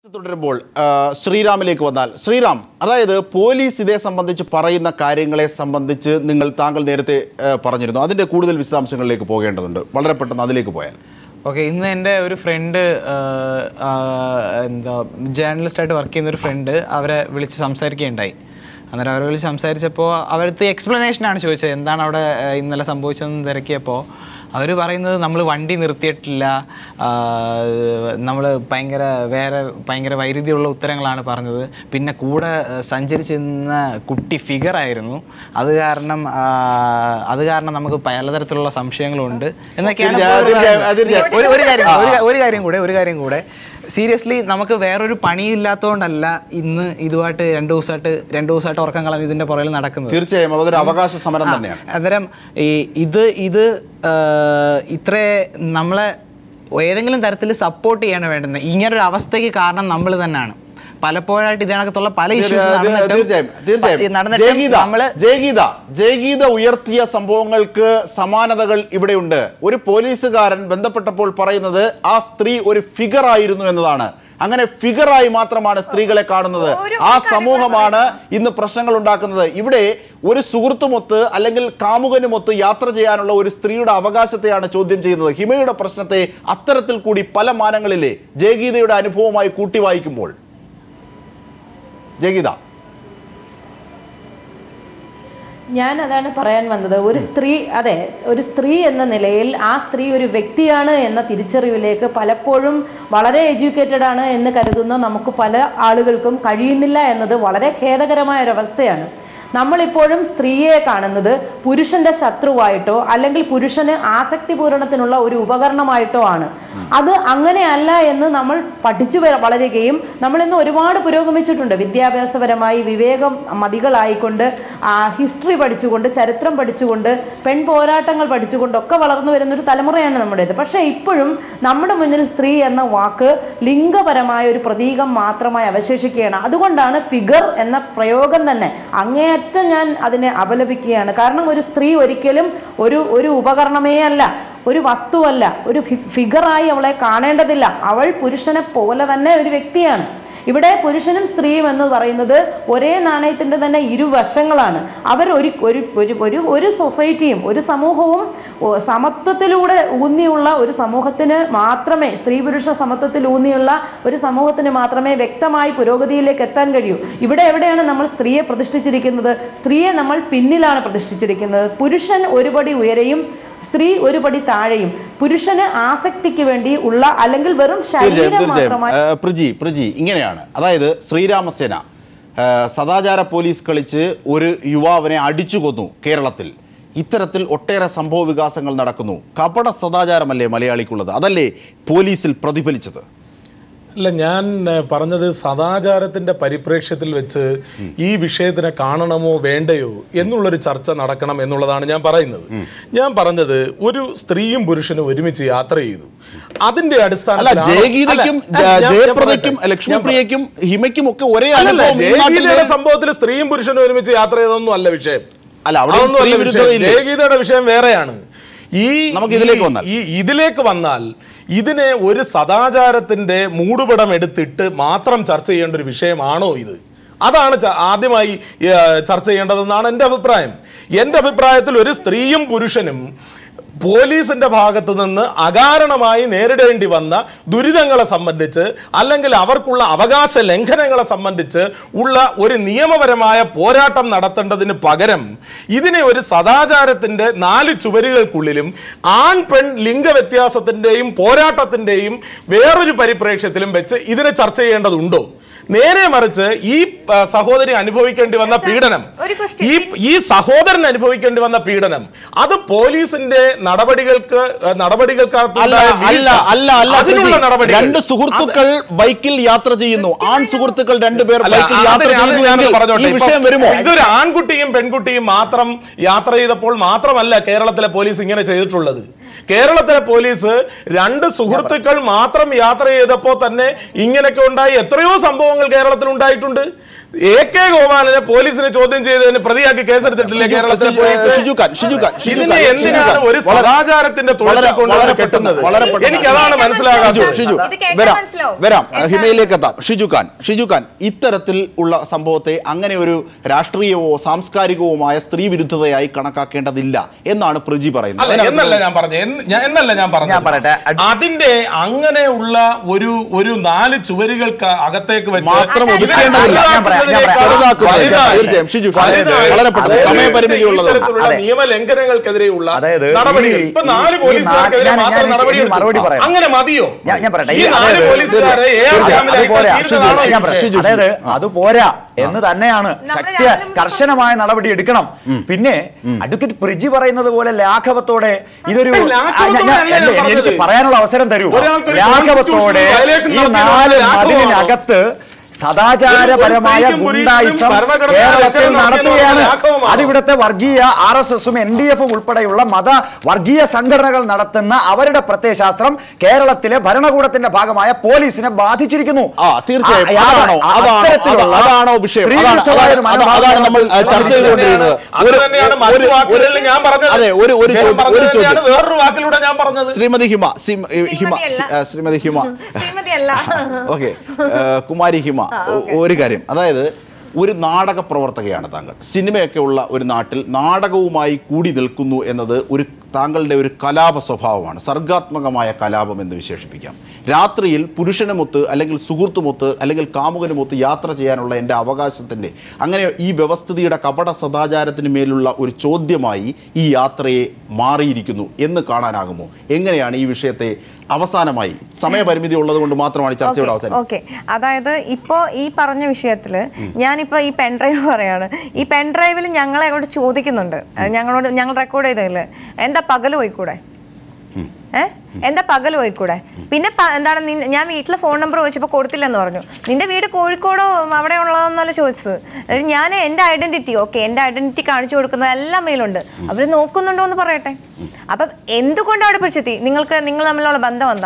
തുടരുമ്പോൾ ആ, ശ്രീറാമിലേക്ക് വന്നാൽ ശ്രീറാം അതായത് പോലീസ് ഇതേ സംബന്ധിച്ച് പറയുന്ന കാര്യങ്ങളെ സംബന്ധിച്ച് നിങ്ങൾ താങ്കൾ നേരത്തെ ആ, പറഞ്ഞിരുന്നു അതിന്റെ കൂടുതൽ വിശദാംശങ്ങളിലേക്ക് പോകേണ്ടതുണ്ട് വളരെ പെട്ടെന്ന് അതിലേക്ക് പോയാൽ ഓക്കെ ഇന്ന് എൻ്റെ ഒരു ഫ്രണ്ട് എന്താ ജേർണലിസ്റ്റായിട്ട് വർക്ക് ചെയ്യുന്ന ഒരു ഫ്രണ്ട് അവരെ വിളിച്ച് സംസാരിക്കുകയുണ്ടായി അന്നേരം അവരെ വിളിച്ച് സംസാരിച്ചപ്പോൾ അവരടുത്ത് എക്സ്പ്ലനേഷനാണ് ചോദിച്ചത് എന്താണ് അവിടെ ആ, ഇന്നലെ സംഭവിച്ചതെന്ന് തിരക്കിയപ്പോൾ അവർ പറയുന്നത് നമ്മൾ വണ്ടി നിർത്തിയിട്ടില്ല നമ്മൾ ഭയങ്കര വേറെ ഭയങ്കര വൈരുദ്ധ്യമുള്ള ഉത്തരങ്ങളാണ് പറഞ്ഞത് പിന്നെ കൂടെ ആ, സഞ്ചരിച്ചിരുന്ന കുട്ടി ഫിഗർ ആയിരുന്നു അത് കാരണം ആ, അത് കാരണം നമുക്ക് പലതരത്തിലുള്ള സംശയങ്ങളുണ്ട് എന്നൊക്കെയാണ് തീർച്ചയായും, ഇപ്പോൾ തീർച്ചയായും, പറയുന്നത്. തീർച്ചയായും. ഒരു ഒരു കാര്യം ഒരു കാ- ഒരു കാര്യം കൂടെ ഒരു കാര്യം കൂടെ സീരിയസ്ലി നമുക്ക് വേറൊരു പണിയില്ലാത്തതുകൊണ്ടല്ല ഇന്ന് ഇതുമായിട്ട് രണ്ട് ദിവസമായിട്ട് രണ്ട് ദിവസമായിട്ട് ഉറക്കം കളഞ്ഞ് ഇതിന്റെ പുറകിൽ നടക്കുന്നത് തീർച്ചയായും അതൊരു അവകാശ സമരം തന്നെയാണ് അന്നേരം ഈ ഇത് ഇത് ആ, ഇത്രേ നമ്മളെ ഏതെങ്കിലും തരത്തിൽ സപ്പോർട്ട് ചെയ്യാണ് വേണ്ടുന്നത് ഇങ്ങനൊരു അവസ്ഥയ്ക്ക് കാരണം നമ്മൾ തന്നെയാണ് പലപ്പോഴായിട്ട് ഇതിനകത്തുള്ള പല ഇഷ്യൂസ് തീർച്ചയായും തീർച്ചയായും നടന്നിട്ടും ജയഗീത നമ്മള് ജയഗീത ജയഗീത ഉയർത്തിയ സംഭവങ്ങൾക്ക് സമാനതകൾ ഇവിടെയുണ്ട് ഒരു പോലീസുകാരൻ ബന്ധപ്പെട്ടപ്പോൾ പറയുന്നത് ആ സ്ത്രീ ഒരു ഫിഗർ ആയിരുന്നു എന്നതാണ് അങ്ങനെ ഫിഗറായി മാത്രമാണ് സ്ത്രീകളെ കാണുന്നത് ആ സമൂഹമാണ് ഇന്ന് പ്രശ്നങ്ങൾ ഉണ്ടാക്കുന്നത് ഇവിടെ ഒരു സുഹൃത്തുമൊത്ത് അല്ലെങ്കിൽ കാമുകനുമൊത്ത് യാത്ര ചെയ്യാനുള്ള ഒരു സ്ത്രീയുടെ അവകാശത്തെയാണ് ചോദ്യം ചെയ്യുന്നത് ഹിമയുടെ പ്രശ്നത്തെ അത്തരത്തിൽ കൂടി പല മാനങ്ങളിലെ ജയഗീതയുടെ അനുഭവമായി കൂട്ടി വായിക്കുമ്പോൾ ജയഗീത ഞാൻ അതാണ് പറയാൻ വന്നത് ഒരു സ്ത്രീ അതെ ഒരു സ്ത്രീ എന്ന നിലയിൽ ആ സ്ത്രീ ഒരു വ്യക്തിയാണ് എന്ന തിരിച്ചറിവിലേക്ക് പലപ്പോഴും വളരെ എഡ്യൂക്കേറ്റഡ് ആണ് എന്ന് കരുതുന്ന നമുക്ക് പല ആളുകൾക്കും കഴിയുന്നില്ല എന്നത് വളരെ ഖേദകരമായ ഒരു അവസ്ഥയാണ് നമ്മളിപ്പോഴും സ്ത്രീയെ കാണുന്നത് പുരുഷന്റെ ശത്രുവായിട്ടോ അല്ലെങ്കിൽ പുരുഷന് ആസക്തി പൂരണത്തിനുള്ള ഒരു ഉപകരണമായിട്ടോ ആണ് അത് അങ്ങനെയല്ല എന്ന് നമ്മൾ പഠിച്ചു വ- വളരുകയും നമ്മൾ ഇന്ന് ഒരുപാട് പുരോഗമിച്ചിട്ടുണ്ട് വിദ്യാഭ്യാസപരമായി വിവേകം മതികളായിക്കൊണ്ട് ഹിസ്റ്ററി പഠിച്ചുകൊണ്ട് ചരിത്രം പഠിച്ചുകൊണ്ട് പെൺ പോരാട്ടങ്ങൾ പഠിച്ചുകൊണ്ടൊക്കെ വളർന്നു വരുന്നൊരു തലമുറയാണ് നമ്മുടേത് പക്ഷേ ഇപ്പോഴും നമ്മുടെ മുന്നിൽ സ്ത്രീ എന്ന വാക്ക് ലിംഗപരമായ ഒരു പ്രതീകം മാത്രമായി അവശേഷിക്കുകയാണ് അതുകൊണ്ടാണ് ഫിഗർ എന്ന പ്രയോഗം തന്നെ അങ്ങേയറ്റം ഞാൻ അതിനെ അപലപിക്കുകയാണ് കാരണം ഒരു സ്ത്രീ ഒരിക്കലും ഒരു ഒരു ഉപകരണമേ അല്ല ഒരു വസ്തുവല്ല ഒരു ഫി- ഫിഗറായി അവളെ കാണേണ്ടതില്ല അവൾ പുരുഷനെ പോലെ തന്നെ ഒരു വ്യക്തിയാണ് ഇവിടെ പുരുഷനും സ്ത്രീയും എന്ന് പറയുന്നത് ഒരേ നാണയത്തിൻ്റെ തന്നെ ഇരുവശങ്ങളാണ് അവർ ഒരു ഒരു ഒരു ഒരു ഒരു സൊസൈറ്റിയും ഒരു സമൂഹവും ഓ, സമത്വത്തിലൂടെ ഊന്നിയുള്ള ഒരു സമൂഹത്തിന് മാത്രമേ സ്ത്രീ പുരുഷ സമത്വത്തിൽ ഊന്നിയുള്ള ഒരു സമൂഹത്തിന് മാത്രമേ വ്യക്തമായി പുരോഗതിയിലേക്ക് എത്താൻ കഴിയൂ ഇവിടെ എവിടെയാണ് നമ്മൾ സ്ത്രീയെ പ്രതിഷ്ഠിച്ചിരിക്കുന്നത് സ്ത്രീയെ നമ്മൾ പിന്നിലാണ് പ്രതിഷ്ഠിച്ചിരിക്കുന്നത് പുരുഷൻ ഒരുപടി ഉയരെയും സ്ത്രീ ഒരു പടി താഴെയും പുരുഷന് ആസക്തിക്ക് വേണ്ടി ഉള്ള അല്ലെങ്കിൽ വെറും തീർച്ചയായും ശരീരം തീർച്ചയായും മാത്രമായി ഏഹ് പ്രജി പ്രജി ഇങ്ങനെയാണ് അതായത് ശ്രീരാമസേന ഏഹ് സദാചാര പോലീസ് കളിച്ച് ഒരു യുവാവിനെ അടിച്ചു കൊന്നു കേരളത്തിൽ ഇത്തരത്തിൽ ഒട്ടേറെ സംഭവ വികാസങ്ങൾ നടക്കുന്നു കപട സദാചാരമല്ലേ മലയാളിക്കുള്ളത് അതല്ലേ പോലീസിൽ പ്രതിഫലിച്ചത് അല്ല ഞാൻ ഏഹ്, പറഞ്ഞത് സദാചാരത്തിന്റെ പരിപ്രേക്ഷ്യത്തിൽ വെച്ച് ഈ വിഷയത്തിനെ കാണണമോ വേണ്ടയോ എന്നുള്ളൊരു ചർച്ച നടക്കണം എന്നുള്ളതാണ് ഞാൻ പറയുന്നത് ഞാൻ പറഞ്ഞത് ഒരു സ്ത്രീയും പുരുഷനും ഒരുമിച്ച് യാത്ര ചെയ്തു അതിന്റെ അല്ല അടിസ്ഥാനത്തിലാണ് ജയഗീതയ്ക്കും അല്ല, ഞാൻ- ഞാൻ ജയപ്രദയ്ക്കും പറയട്ടെ. ലക്ഷ്മിപ്രിയയ്ക്കും ഹിമയ്ക്കും ഒക്കെ ഒരേ അല്ലല്ല, അനുഭവം ഈ നാട്ടിലെ- ജയഗീതയുടെ സംഭവത്തിൽ സ്ത്രീയും പുരുഷനും ഒരുമിച്ച് യാത്ര ചെയ്തൊന്നും അല്ല വിഷയം അല്ല, അവിടെ അതൊന്നും സ്ത്രീ അല്ല വിരുദ്ധത വിഷയം. ഇല്ലേ? ജയഗീതയുടെ വിഷയം വേറെയാണ് ഈ നമുക്ക് ഇതിലേക്ക് ഈ- വന്നാൽ. ഈ ഇതിലേക്ക് വന്നാൽ ഇതിനെ ഒരു സദാചാരത്തിന്റെ മൂടുപടം എടുത്തിട്ട് മാത്രം ചർച്ച ചെയ്യേണ്ട ഒരു വിഷയമാണോ ഇത് അതാണ് ച- ആദ്യമായി ഏ, ചർച്ച ചെയ്യേണ്ടതെന്നാണ് എൻ്റെ അഭിപ്രായം എൻ്റെ അഭിപ്രായത്തിൽ ഒരു സ്ത്രീയും പുരുഷനും പോലീസിന്റെ ഭാഗത്ത് നിന്ന് അകാരണമായി നേരിടേണ്ടി വന്ന ദുരിതങ്ങളെ സംബന്ധിച്ച് അല്ലെങ്കിൽ അവർക്കുള്ള അവകാശ ലംഘനങ്ങളെ സംബന്ധിച്ച് ഉള്ള ഒരു നിയമപരമായ പോരാട്ടം നടത്തേണ്ടതിന് പകരം ഇതിനെ ഒരു സദാചാരത്തിന്റെ നാല് ചുവരുകൾക്കുള്ളിലും ആൺ പെൺ ലിംഗവ്യത്യാസത്തിന്റെയും പോരാട്ടത്തിന്റെയും വേറൊരു പരിപ്രേക്ഷ്യത്തിലും വെച്ച് ഇതിനെ ചർച്ച ചെയ്യേണ്ടതുണ്ടോ നേരെ മറിച്ച് ഈ ആ, സഹോദരി അനുഭവിക്കേണ്ടി വന്ന പീഡനം ഒരു question. ഈ ഈ സഹോദരൻ അനുഭവിക്കേണ്ടി വന്ന പീഡനം അത് പോലീസിന്റെ നടപടികൾക്ക് ഏഹ്, അല്ല നടപടികൾക്കകത്തുണ്ടായ അല്ല വീഴ്ച, അല്ല അല്ല അതിനുള്ള പ്രജി. നടപടികൾ രണ്ട് സുഹൃത്തുക്കൾ ബൈക്കിൽ യാത്ര ചെയ്യുന്നു ആൺ സുഹൃത്തുക്കൾ രണ്ടുപേർ അല്ല, ബൈക്കിൽ അത് യാത്ര അത് ചെയ്യുന്നു ഞാനത് എങ്കിൽ പറഞ്ഞോട്ടെ. ഈ ഇപ്പം വിഷയം വരുമോ ഇതൊരു ആൺകുട്ടിയും പെൺകുട്ടിയും മാത്രം യാത്ര ചെയ്തപ്പോൾ മാത്രമല്ല കേരളത്തിലെ പോലീസ് ഇങ്ങനെ ചെയ്തിട്ടുള്ളത് കേരളത്തിലെ പോലീസ് രണ്ട് സുഹൃത്തുക്കൾ മാത്രം യാത്ര ചെയ്തപ്പോ തന്നെ ഇങ്ങനെയൊക്കെ ഉണ്ടായി എത്രയോ സംഭവങ്ങൾ കേരളത്തിൽ ഉണ്ടായിട്ടുണ്ട് എ കെ ഗോപാലനെ പോലീസിനെ ചോദ്യം ചെയ്തതിന് പ്രതിയാക്കി കേസെടുത്തിട്ടില്ലേ കേരളത്തിലെ പോലീസ് ഷിജു ഖാൻ, ഷിജു ഖാൻ, ഷിജു ഇതിനെ ഖാൻ, എന്തിനാണ് ഷിജു ഖാൻ. ഒരു വളരെ- സദാചാരത്തിന്റെ തൊഴിൽ വളരെ- കൊണ്ട് വളരെ കെട്ടുന്നത് പെട്ടെന്ന്, വളരെ പെട്ടെന്ന്. എനിക്ക് അതാണ് ഷിജു, മനസ്സിലാകാത്തത് ഷിജു ഇത് കേട്ടാൽ വരാം മനസ്സിലാവും. വരാം എന്താണ്? ഹിമയിലേക്ക് എത്താം ഷിജു ഖാൻ ഷിജു ഖാൻ ഇത്തരത്തിൽ ഉള്ള സംഭവത്തെ അങ്ങനെ ഒരു രാഷ്ട്രീയവോ സാംസ്കാരികവുമായ സ്ത്രീ വിരുദ്ധതയായി കണക്കാക്കേണ്ടതില്ല എന്നാണ് പ്രജി പറയുന്നത് അല്ല അതിനകത്ത് എന്നല്ല ഞാൻ പറഞ്ഞത് എന്ന് ഞാൻ- എന്നല്ല ഞാൻ ഞാൻ പറയട്ടെ. പറഞ്ഞത് അതിന്റെ അങ്ങനെയുള്ള ഒരു ഒരു നാല് ചുവരുകൾക്ക് അകത്തേക്ക് വെച്ച് മാത്രം ഇതിനെ ഒതുക്കേണ്ടതില്ല. ഞാൻ പറയാം, ഞാൻ പറയാം. ചെറുതാക്കുന്നത് വലുതായി. തീർച്ചയായും. ഷിജു, വലുതായി. വളരെ പെട്ടെന്ന്. അതായത് സമയപരിമിതി ഉള്ളത് കൊണ്ട്. ഇത്തരത്തിലുള്ള അതെ. നിയമലംഘനങ്ങൾക്കെതിരെയുള്ള അതായത് നടപടികൾ ഈ- ഇപ്പൊ ഈ- നാല് ഈ പോലീസുകാർക്കെതിരെ ഞാൻ- മാത്രം ഞാൻ നടപടി ഇതിന് മറുപടി എടുത്തു. പറയാം. അങ്ങനെ മതിയോ ഞാൻ- ഞാൻ പറയട്ടെ. ഈ ഈ- നാല് അതായത് പോലീസുകാരെ എ ആർ തീർച്ചയായും. ജാമ്യത്തിൽ അതുപോലെ തീരുന്നതാണോ ഈ ഞാൻ പറയാം. വിഷയം? ഷിജു, അതായത് ആ. അത് പോരാ എന്ന് തന്നെയാണ് നമ്മുടെ ശക്തി രാവിലെ മുതൽ കർശനമായ നടപടി എടുക്കണം പിന്നെ അഡ്വക്കേറ്റ് പ്രിജി പറയുന്നത് പോലെ ലാഘവത്തോടെ ഇതൊരു ഏയ്, ലാഘവത്തോടെ ആ, ഞാൻ- അല്ല ഞാൻ എന്നെ- പറഞ്ഞത്. എനിക്ക് പറയാനുള്ള അവസരം തരൂ ഒരാൾക്കൊരു ലാഘവത്തോടെ constitutional violation ഈ നടത്തിയത് നാല് ലാഘവമാണോ? മതിലിനകത്ത് സദാചാരപരമായ ഒരു സ്ത്രീക്കും ഗുണ്ടായിസം പുരുഷനും ഭരണഘടനാ കേരളത്തിൽ ലംഘനം നടത്തുകയാണ് നടത്തിയെന്ന് ലാഘവമാണോ? അത് ഇവിടുത്തെ വർഗീയ ആർ എസ് എസും എൻ ഡി എഫും ഉൾപ്പെടെയുള്ള മത വർഗീയ സംഘടനകൾ നടത്തുന്ന അവരുടെ പ്രത്യയശാസ്ത്രം കേരളത്തിലെ ഭരണകൂടത്തിന്റെ ഭാഗമായ പോലീസിനെ ബാധിച്ചിരിക്കുന്നു ആ തീർച്ചയായും ആ, യാതൊരു- അതാണോ അതാണോ അത്തരത്തിലുള്ള അതാ- അതാണോ വിഷയം അതാണ് സ്ത്രീവിരുദ്ധമായ അതാണ് ഒരു അതാ- അതാണ് നമ്മൾ ആ, ചർച്ച ചെയ്തുകൊണ്ടിരിക്കുന്നത് അത് ഒരു- തന്നെയാണ് മറ്റു ഒരു- വാക്കുകളിൽ ഞാൻ പറഞ്ഞത് അതെ ഒരു ഒരു ഞാൻ ചോദ്യം പറഞ്ഞത് ഒരു ചോദ്യം തന്നെയാണ് വേറൊരു വാക്കിലൂടെ ഞാൻ പറഞ്ഞത് ശ്രീമതി ഹിമ സിം- ഹിമ ശ്രീമതിയല്ല. ആ, ശ്രീമതി ഹിമ ശ്രീമതിയല്ല ഓക്കെ കുമാരി ഹിമ ഒ- ഒരു കാര്യം അതായത് ഒരു നാടക പ്രവർത്തകയാണ് താങ്കൾ സിനിമയൊക്കെ ഉള്ള ഒരു നാട്ടിൽ നാടകവുമായി കൂടി നിൽക്കുന്നു എന്നത് ഒരു താങ്കളുടെ ഒരു കലാപ സ്വഭാവമാണ് സർഗാത്മകമായ കലാപം എന്ന് വിശേഷിപ്പിക്കാം രാത്രിയിൽ പുരുഷനുമൊത്ത് അല്ലെങ്കിൽ സുഹൃത്തുമൊത്ത് അല്ലെങ്കിൽ കാമുകനുമൊത്ത് യാത്ര ചെയ്യാനുള്ള എൻ്റെ അവകാശത്തിൻ്റെ അങ്ങനെ ഈ വ്യവസ്ഥിതിയുടെ കപട സദാചാരത്തിന് മേലുള്ള ഒരു ചോദ്യമായി ഈ യാത്രയെ മാറിയിരിക്കുന്നു എന്ന് കാണാനാകുമോ എങ്ങനെയാണ് ഈ വിഷയത്തെ അവസാനമായി സമയപരിമിതി ഉള്ളത് കൊണ്ട് മാത്രമാണ് ഈ ചർച്ചയുടെ അവസാനം ഓക്കെ അതായത് ഇപ്പോ ഈ പറഞ്ഞ വിഷയത്തിൽ ഞാനിപ്പോ ഈ പെൻഡ്രൈവ് പറയാണ് ഈ പെൻഡ്രൈവിൽ ഞങ്ങളെ അങ്ങോട്ട് ചോദിക്കുന്നുണ്ട് അത് ഞങ്ങളോട് ഞങ്ങൾ റെക്കോർഡ് ചെയ്തതില് എന്താ പകൽ പോയിക്കൂടെ ഏ എന്താ പകൽ പോയിക്കൂടെ പിന്നെ പ- എന്താണ് നിൻ- ഞാൻ വീട്ടിലെ ഫോൺ നമ്പർ ചോദിച്ചപ്പോൾ കൊടുത്തില്ലെന്ന് പറഞ്ഞു നിന്റെ വീട് കോഴിക്കോടോ അവിടെ ഉള്ളതെന്നല്ല ചോദിച്ചത് അതായത് ഞാൻ എൻ്റെ ഐഡന്റിറ്റി ഓക്കെ എൻ്റെ ഐഡന്റിറ്റി കാണിച്ചു കൊടുക്കുന്നത് എല്ലാം മേലുണ്ട് അവർ നോക്കുന്നുണ്ടോ എന്ന് പറയട്ടെ അപ്പം എന്തുകൊണ്ട് അവിടെ പിടിച്ചെത്തി നിങ്ങൾക്ക് നിങ്ങൾ തമ്മിലുള്ള ബന്ധം എന്താ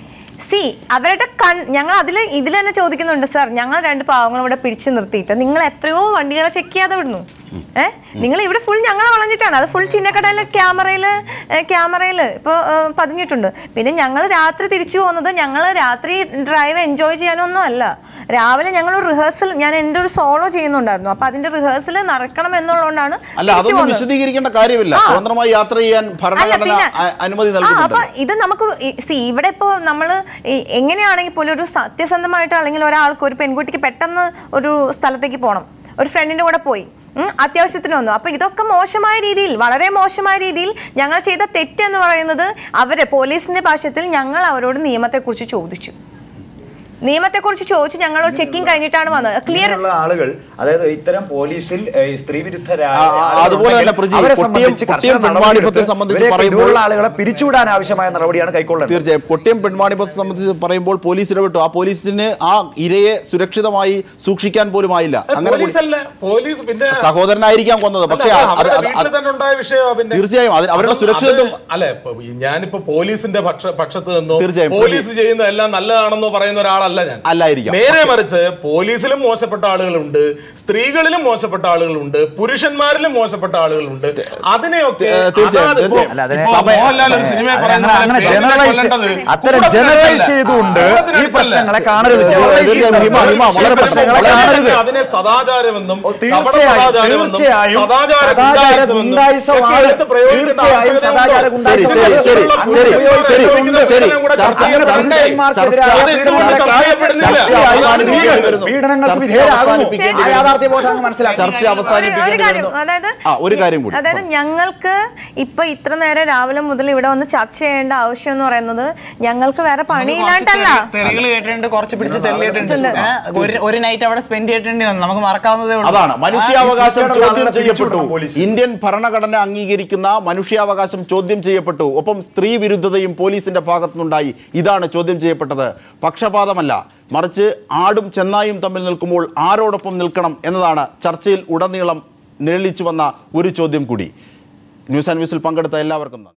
സി അവരുടെ കൺ ഞങ്ങൾ അതിൽ ഇതിൽ തന്നെ ചോദിക്കുന്നുണ്ട് സാർ ഞങ്ങൾ രണ്ട് പാവങ്ങൾ ഇവിടെ പിടിച്ചു നിർത്തിയിട്ട് നിങ്ങൾ എത്രയോ വണ്ടികളെ ചെക്ക് ചെയ്യാതെ വിടുന്നു ഏഹ് നിങ്ങൾ ഇവിടെ ഫുൾ ഞങ്ങളെ വളഞ്ഞിട്ടാണ് അത് ഫുൾ ചിന്നക്കടയിലെ ക്യാമറയിൽ ക്യാമറയിൽ ഇപ്പോൾ പതിഞ്ഞിട്ടുണ്ട് പിന്നെ ഞങ്ങൾ രാത്രി തിരിച്ചു പോകുന്നത് ഞങ്ങൾ രാത്രി ഡ്രൈവ് എൻജോയ് ചെയ്യാനൊന്നും അല്ല രാവിലെ ഞങ്ങൾ റിഹേഴ്സൽ ഞാൻ എൻ്റെ ഒരു സോളോ ചെയ്യുന്നുണ്ടായിരുന്നു അപ്പൊ അതിന്റെ റിഹേഴ്സൽ നടക്കണം എന്നുള്ളതുകൊണ്ടാണ് അല്ല തിരിച്ചു അതൊന്നും പോകുന്നത്. വിശദീകരിക്കേണ്ട കാര്യമില്ല ആ. സ്വതന്ത്രമായി യാത്ര ചെയ്യാൻ അല്ല, ഭരണഘടന പിന്നെ- അ- അനുമതി ആ, അപ്പൊ നൽകുന്നുണ്ട് ഇത് നമുക്ക് സി ഇവിടെ ഇപ്പോൾ നമ്മൾ എങ്ങനെയാണെങ്കിൽ പോലും ഒരു സത്യസന്ധമായിട്ട് അല്ലെങ്കിൽ ഒരാൾക്ക് ഒരു പെൺകുട്ടിക്ക് പെട്ടെന്ന് ഒരു സ്ഥലത്തേക്ക് പോകണം ഒരു ഫ്രണ്ടിന്റെ കൂടെ പോയി ഉം, അത്യാവശ്യത്തിന് വന്നു അപ്പൊ ഇതൊക്കെ മോശമായ രീതിയിൽ വളരെ മോശമായ രീതിയിൽ ഞങ്ങൾ ചെയ്ത തെറ്റ് എന്ന് പറയുന്നത് അവരെ പോലീസിന്റെ ഭാഷത്തിൽ ഞങ്ങൾ അവരോട് നിയമത്തെക്കുറിച്ച് ചോദിച്ചു നിയമത്തെക്കുറിച്ച് ചോദിച്ചു ഞങ്ങൾ ചെക്കിംഗ് കഴിഞ്ഞിട്ടാണ് വന്നത് ക്ലിയർ ഇങ്ങനെയുള്ള ആളുകൾ അതായത് ഇത്തരം പോലീസിൽ ഏഹ്, സ്ത്രീ വിരുദ്ധരായ ആ, ആ, ആളുകൾ അതുപോലെ തന്നെ ഉണ്ടെങ്കിൽ പ്രജി, അവരെ കൊട്ടിയം- സംബന്ധിച്ച് കൊട്ടിയം കർശന പെൺവാണിഭത്തെ നടപടിയെടുത്ത് സംബന്ധിച്ച് ഇവരെ പറയുമ്പോൾ- ഇവിടെയുള്ള ആളുകളെ പിരിച്ചുവിടാൻ ആവശ്യമായ നടപടിയാണ് കൈക്കൊള്ളേണ്ടത് തീർച്ചയായും കൊട്ടിയം പെൺവാണിഭത്തെ സംബന്ധിച്ച് പറയുമ്പോൾ പോലീസ് ഇടപെട്ടു ആ പോലീസിന് ആ ഇരയെ സുരക്ഷിതമായി സൂക്ഷിക്കാൻ പോലും ആയില്ല അങ്ങനെ പോലീസ് അല്ല പോലീസ് പിന്നെ സഹോദരനായിരിക്കാം കൊന്നത് അല്ല, പക്ഷേ അത് അത് അവരുടെ അത് വീട്ടിൽ അത് തന്നെ ഉണ്ടായ വിഷയമാ പിന്നെ തീർച്ചയായും അത് അവരുടെ അത് സുരക്ഷിതത്വം അല്ല ഇപ്പൊ ഈ ഞാനിപ്പോ പോലീസിന്റെ പക്ഷ- പക്ഷത്ത് നിന്നോ തീർച്ചയായും പോലീസ് ചെയ്യുന്ന എല്ലാം നല്ലതാണെന്നോ പറയുന്ന ഒരാളല്ല ഞാൻ അല്ലായിരിക്കാം. നേരെ മറിച്ച് പോലീസിലും മോശപ്പെട്ട ആളുകളുണ്ട് സ്ത്രീകളിലും മോശപ്പെട്ട ആളുകളുണ്ട് പുരുഷന്മാരിലും മോശപ്പെട്ട ആളുകളുണ്ട് അതിനെയൊക്കെ ഏ, തീർച്ചയായും, അതാത് ഇപ്പോ- തീർച്ചയായും. അല്ല, അതിനെ- ഇപ്പോ സമയം- മോഹൻലാൽ ഒരു സിനിമയിൽ അത് പറയുന്ന അങ്ങനെ- അങ്ങനെ പോലെ പേരിനെ generalize- കൊല്ലേണ്ടത് അത്തരം കൂടത്തിനടുത്തല്ല. generalize ചെയ്തുകൊണ്ട് ഈ കൂടത്തിനടുത്തല്ല. പ്രശ്നങ്ങളെ കാണരുത്. ഏ, generalize തീർച്ചയായും ഹിമ, ചെയ്തുകൊണ്ട് ഹിമ, വളരെ ഈ പ്രശ്നങ്ങളെ വളരെ കാണരുത്. അതിനെ സദാചാരമെന്നും ഓ, കപട തീർച്ചയായും സദാചാരമെന്നും തീർച്ചയായും സദാചാര സദാചാര ഗുണ്ടായിസമെന്നും ഗുണ്ടായിസമാണ് ഒക്കെ എടുത്ത് പ്രയോഗിക്കേണ്ട തീർച്ചയായും ആവശ്യകതയുണ്ടോ? സദാചാര ശരി ശരി ശരി ശരി ശരി ശരി ചർച്ച ചർച്ച പുരുഷന്മാർക്കെതിരായ അത് എന്തുകൊണ്ട് പീഡനങ്ങളെ ചർച്ചയപ്പെടുന്നില്ല? ചർച്ച അവസാനിപ്പിക്കേണ്ടി വരുന്നു. പീഡനങ്ങൾക്ക് ചർച്ച വിധേയരാകുന്നു അവസാനിപ്പിക്കേണ്ടി ആ വരുന്നു. യാഥാർത്ഥ്യബോധം അങ്ങ് മനസ്സിലാക്കി ചർച്ച ഒരു- ഒരു അവസാനിപ്പിക്കേണ്ടി കാര്യം വരുന്നു അതായത് ആ ഒരു കാര്യം കൂടി അതായത് ഞങ്ങൾക്ക് ഇപ്പൊ ഇത്ര നേരം രാവിലെ മുതൽ ഇവിടെ വന്ന് ചർച്ച ചെയ്യേണ്ട ആവശ്യം എന്ന് പറയുന്നത് ഞങ്ങൾക്ക് വേറെ പണിയില്ലാണ്ടല്ല തെറികൾ കേട്ടിട്ടുണ്ട് കുറച്ച് പിടിച്ച് തെളിയിട്ടുണ്ട് ഒരു ഒരു നൈറ്റ് അവിടെ സ്പെൻഡ് ചെയ്തിട്ടുണ്ട് നമുക്ക് മറക്കാവുന്നതേ ഉള്ളൂ അതാണ് മനുഷ്യാവകാശം ആ, ചോദ്യം ആളുകളെ ചെയ്യപ്പെട്ടു പിരിച്ചുവിടണം പോലീസ്. ഇന്ത്യൻ ഭരണഘടന അംഗീകരിക്കുന്ന മനുഷ്യാവകാശം ചോദ്യം ചെയ്യപ്പെട്ടു ഒപ്പം സ്ത്രീ വിരുദ്ധതയും പോലീസിന്റെ ഭാഗത്തുനിന്നുണ്ടായി ഇതാണ് ചോദ്യം ചെയ്യപ്പെട്ടത് പക്ഷപാതമല്ല മറിച്ച് ആടും ചെന്നായും തമ്മിൽ നിൽക്കുമ്പോൾ ആരോടൊപ്പം നിൽക്കണം എന്നതാണ് ചർച്ചയിൽ ഉടനീളം നിഴലിച്ചു വന്ന ഒരു ചോദ്യം കൂടി ന്യൂസ് ആൻഡ് വ്യൂസിൽ പങ്കെടുത്ത എല്ലാവർക്കും നന്ദി